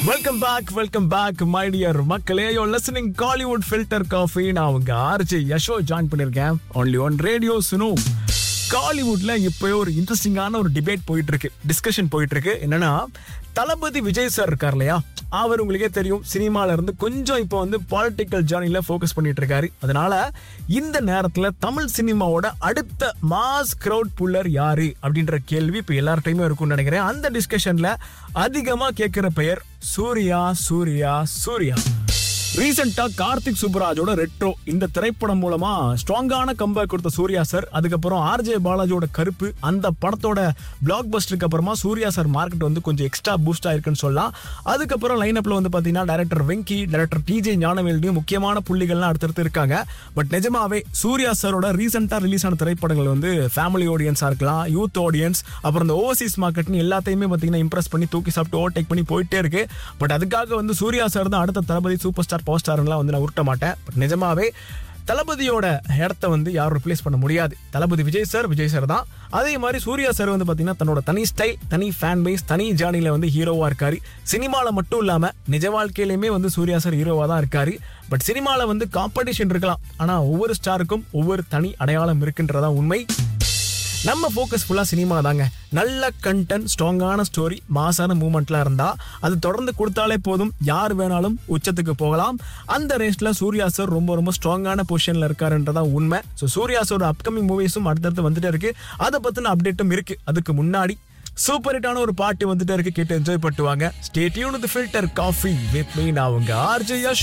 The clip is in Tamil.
welcome back welcome back my dear மக்களே yo listening Kollywood filter coffee நான் உங்க ஆர்ஜி யஷோ ஜாயின் பண்ணிருக்கேன் ஒன்லி ஒன் ரேடியோ சுனு காலிவுட்ல இப்போ ஒரு இன்ட்ரெஸ்டிங்கான ஒரு டிபேட் போயிட்டு இருக்கு டிஸ்கஷன் போயிட்டு இருக்கு என்னன்னா தளபதி விஜய் சார் இருக்கார் இல்லையா அவர் உங்களுக்கே தெரியும் சினிமால இருந்து கொஞ்சம் இப்போ வந்து பாலிட்டிக்கல் ஜேர்னில ஃபோக்கஸ் பண்ணிட்டு இருக்காரு அதனால இந்த நேரத்துல தமிழ் சினிமாவோட அடுத்த மாஸ் கிரவுட் புல்லர் யாரு அப்படின்ற கேள்வி இப்போ எல்லார்ட்டையுமே இருக்கும்னு நினைக்கிறேன் அந்த டிஸ்கஷன்ல அதிகமா கேட்கிற பெயர் சூர்யா சூர்யா சூர்யா ரீசெண்டா கார்த்திக் சுப்ராஜோட ரெட்ரோ இந்த திரைப்படம் மூலமா ஸ்ட்ராங்கான கம்பேக் கொடுத்த சூர்யா சார் அதுக்கப்புறம் ஆர்ஜே பாலாஜியோட கருப்பு அந்த படத்தோட பிளாக் பஸ்டருக்கு அப்புறமா சூர்யா சார் மார்க்கெட் வந்து கொஞ்சம் எக்ஸ்ட்ரா பூஸ்ட் ஆயிருக்குன்னு சொல்லலாம் அதுக்கப்புறம் லைனப்ல வந்து பாத்தீங்கன்னா டைரக்டர் வெங்கி டைரக்டர் டிஜே ஞானவேல்டியும் முக்கியமான புள்ளிகள்லாம் அடுத்தடுத்து இருக்காங்க பட் நிஜமாவே சூர்யா சாரோட ரீசெண்டா ரிலீஸ் ஆன திரைப்படங்கள் வந்து ஃபேமிலி ஆடியன்ஸா இருக்கலாம் யூத் ஆடியன்ஸ் அப்புறம் இந்த ஓவர்சீஸ் மார்க்கெட்னு எல்லாத்தையுமே பாத்தீங்கன்னா இம்ப்ரெஸ் பண்ணி தூக்கி சாப்பிட்டு ஓவர்டேக் பண்ணி போயிட்டே இருக்கு பட் அதுக்காக வந்து சூர்யா சார் தான் அடுத்த தளபதி சூப்பர் ஸ்டார் பவர் ஸ்டார்லாம் வந்து நான் உருட்ட மாட்டேன் பட் நிஜமாவே தளபதியோட இடத்த வந்து யாரும் ரிப்ளேஸ் பண்ண முடியாது தளபதி விஜய் சார் விஜய் சார் தான் அதே மாதிரி சூர்யா சார் வந்து பாத்தீங்கன்னா தன்னோட தனி ஸ்டைல் தனி ஃபேன் பேஸ் தனி ஜானில வந்து ஹீரோவா இருக்காரு சினிமால மட்டும் இல்லாம நிஜ வாழ்க்கையிலுமே வந்து சூர்யா சார் ஹீரோவா தான் இருக்காரு பட் சினிமால வந்து காம்படிஷன் இருக்கலாம் ஆனா ஒவ்வொரு ஸ்டாருக்கும் ஒவ்வொரு தனி அடையாளம் இருக்குன்றதா உண்மை நம்ம ஃபோக்கஸ் ஃபுல்லாக சினிமா தாங்க நல்ல கண்டென்ட் ஸ்ட்ராங்கான ஸ்டோரி மாசான மூமெண்ட்லாம் இருந்தா அது தொடர்ந்து கொடுத்தாலே போதும் யார் வேணாலும் உச்சத்துக்கு போகலாம் அந்த ரேஸ்ல சூர்யா சார் ரொம்ப ரொம்ப ஸ்ட்ராங்கான பொசிஷன்ல இருக்காருன்றதா உண்மை ஸோ சூர்யா சார் அப்கமிங் மூவிஸும் அடுத்தடுத்து வந்துட்டே இருக்கு அதை பத்தின அப்டேட்டும் இருக்கு அதுக்கு முன்னாடி சூப்பர் ஹிட்டான ஒரு பாட்டு வந்துட்டே இருக்கு கேட்டு என்ஜாய் பண்ணுவாங்க stay tune filter coffee with me நான் உங்க ஆர்ஜே